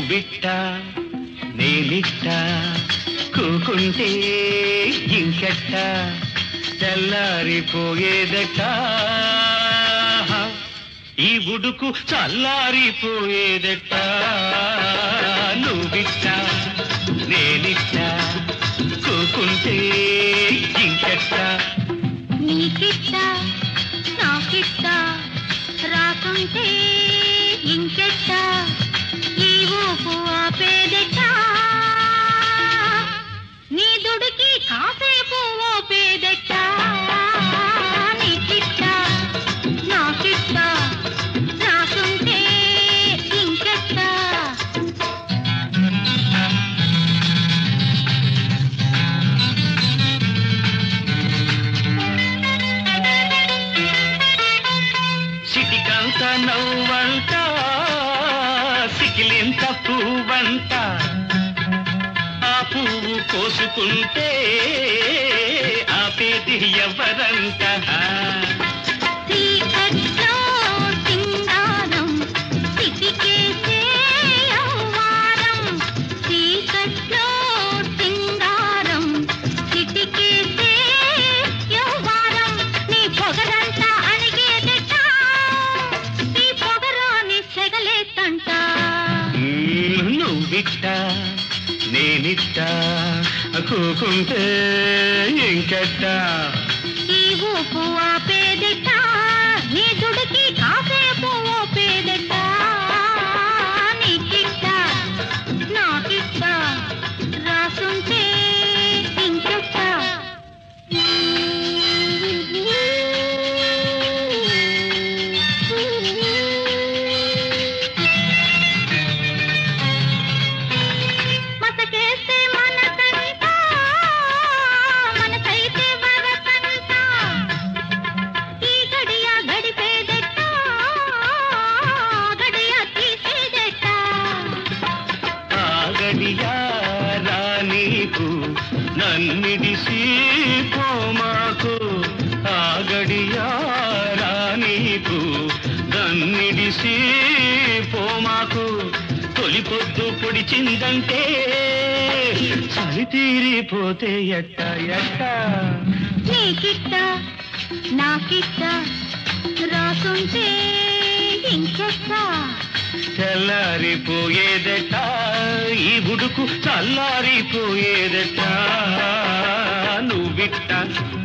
నువ్విట్ట నేనిట్ట కూకుంటే ఇంకెట్ట తెల్లారిపోయేదట ఈ ఉడుకు చల్లారిపోయేదట నువ్విట్ట నేనిట్ట కూకుంటే ఇంకెట్ట నీకిట్ట నాకిట్ట రాకుంటే ఇంకెట్ట ఈ ఊపు ఆపేదెట్ట నీ దుడికి కాసేపు ఓపేదెట్ట నీకిట్ట నాకిట్ట రాకుంటే ఇంకెట్ట సిటికంత నవ్వంట సికిలింత పువ్వంట ఆ పువ్వు కోసుకుంటే ఆపేది ఎవరంట చీకట్లో సింగారం సిటికేసే యవ్వారం చీకట్లో సింగారం సిటికేసే యవ్వారం నీ పొగరంతా అణిగేదట నీ పొగరాని సెగలేతంట మ్మ్, నువ్విట్ట నేనిట్ట కూకుంటే ఇంకెట్ట ఈ ఊపు ఆపేదట నీ దుడికి కాసేపు ఓపేదట నీకిట్ట నాకిట్ట రాసుంటే ఇంకెట్ట మతకేస్తే మనకంట మనసైతే వరకంట ఈ గడియ గడిపేదెట్ట గడియ తీసేదెట్ట ఆగడియా రానీకు నన్నిడిసి పోమాకు ఆగడియా రానీకు నన్నిడిసి పోమాకు తొలి పొద్దు పొడిచిందంటే చలి తీరిపోతే ఎట్ట ఎట్ట నీకిట్ట నాకిట్ట రాసుంటే ఇంకెట్ట తెల్లారిపోయేదట ఈ బుడుకు చల్లారిపోయేదట నువ్విట్ట